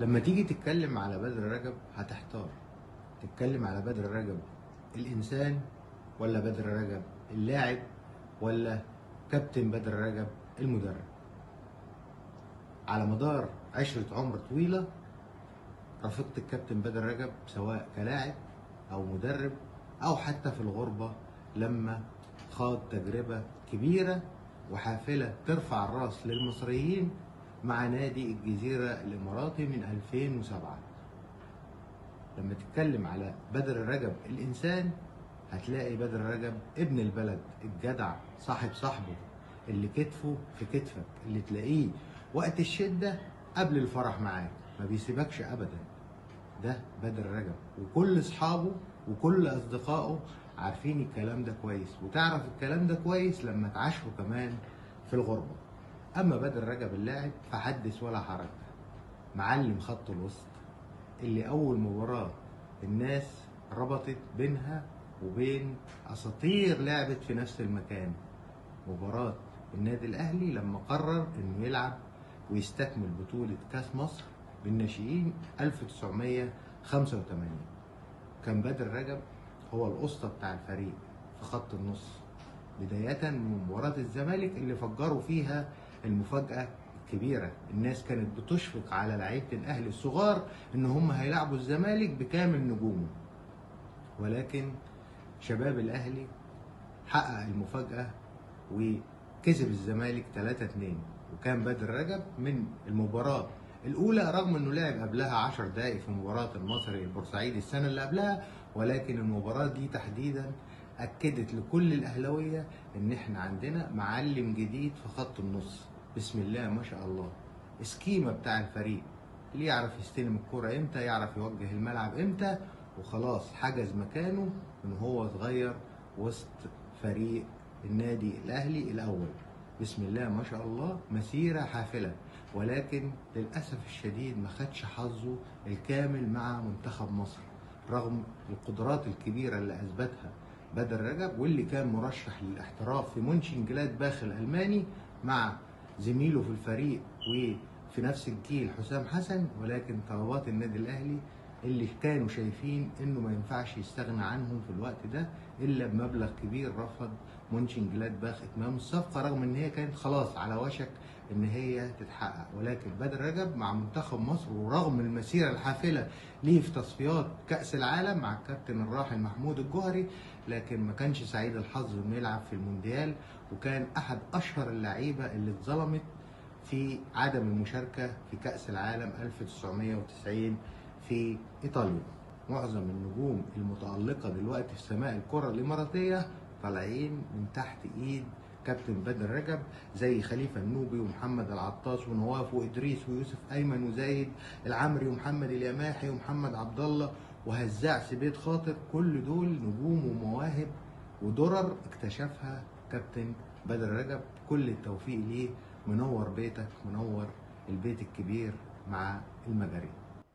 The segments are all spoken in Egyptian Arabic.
لما تيجي تتكلم على بدر رجب هتحتار تتكلم على بدر رجب الانسان ولا بدر رجب اللاعب ولا كابتن بدر رجب المدرب على مدار عشرة عمر طويلة رافقت الكابتن بدر رجب سواء كلاعب أو مدرب أو حتى في الغربة لما خاض تجربة كبيرة وحافلة ترفع الراس للمصريين مع نادي الجزيرة الإماراتي من 2007 لما تتكلم على بدر رجب الإنسان هتلاقي بدر رجب ابن البلد الجدع صاحب صاحبه اللي كتفه في كتفك اللي تلاقيه وقت الشدة قبل الفرح معاك ما بيسيبكش أبدا ده بدر رجب وكل أصحابه وكل أصدقائه عارفين الكلام ده كويس وتعرف الكلام ده كويس لما تعاشره كمان في الغربة أما بدر رجب اللاعب فحدث ولا حرج معلم خط الوسط اللي أول مباراة الناس ربطت بينها وبين أساطير لعبت في نفس المكان مباراة النادي الأهلي لما قرر إنه يلعب ويستكمل بطولة كأس مصر بالناشئين 1985 كان بدر رجب هو الأسطى بتاع الفريق في خط النص بداية من مباراة الزمالك اللي فجروا فيها المفاجأة الكبيرة الناس كانت بتشفق على لعيبة الأهلي الصغار إن هم هيلعبوا الزمالك بكامل نجومه ولكن شباب الأهلي حقق المفاجأة وكسب الزمالك 3-2 وكان بدر رجب من المباراة الأولى رغم إنه لعب قبلها 10 دقايق في مباراة المصري البورسعيدي السنة اللي قبلها ولكن المباراة دي تحديدا أكدت لكل الأهلاوية إن إحنا عندنا معلم جديد في خط النص بسم الله ما شاء الله سكيمة بتاع الفريق اللي يعرف يستلم الكرة إمتى يعرف يوجه الملعب إمتى وخلاص حجز مكانه من هو صغير وسط فريق النادي الأهلي الأول بسم الله ما شاء الله مسيرة حافلة ولكن للأسف الشديد ما خدش حظه الكامل مع منتخب مصر رغم القدرات الكبيرة اللي أثبتها بدر رجب واللي كان مرشح للاحتراف في مونشن جلاد باخ الألماني مع زميله في الفريق وفي نفس الجيل حسام حسن ولكن طلبات النادي الأهلي اللي كانوا شايفين انه ما ينفعش يستغنى عنهم في الوقت ده الا بمبلغ كبير رفض مونشن جلاد باخ اتمام الصفقه رغم ان هي كانت خلاص على وشك ان هي تتحقق ولكن بدر رجب مع منتخب مصر ورغم المسيره الحافله ليه في تصفيات كاس العالم مع الكابتن الراحل محمود الجوهري لكن ما كانش سعيد الحظ انه يلعب في المونديال وكان احد اشهر اللعيبه اللي اتظلمت في عدم المشاركه في كاس العالم 1990 في ايطاليا معظم النجوم المتالقه دلوقتي في سماء الكره الاماراتيه طالعين من تحت ايد كابتن بدر رجب زي خليفه النوبي ومحمد العطاس ونواف وادريس ويوسف ايمن وزايد العمري ومحمد اليماحي ومحمد عبد الله وهزاع سبيت خاطر كل دول نجوم ومواهب ودرر اكتشفها كابتن بدر رجب كل التوفيق ليه منور بيتك منور البيت الكبير مع المجاري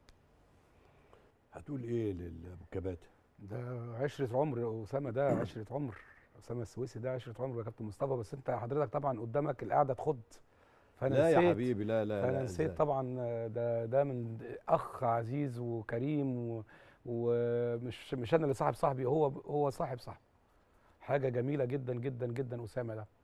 هتقول ايه للكباتن ده عشرة عمر أسامة ده عشرة عمر أسامة السويسي ده عشرة عمر يا كابتن مصطفى بس أنت حضرتك طبعا قدامك القعدة تخض فأنا لا يا نسيت- حبيبي لا لا فأنا لا نسيت إزاي؟ طبعا ده ده من أخ عزيز وكريم و- ومش مش أنا اللي صاحب صاحبي هو هو صاحب صاحبي حاجة جميلة جدا جدا جدا أسامة ده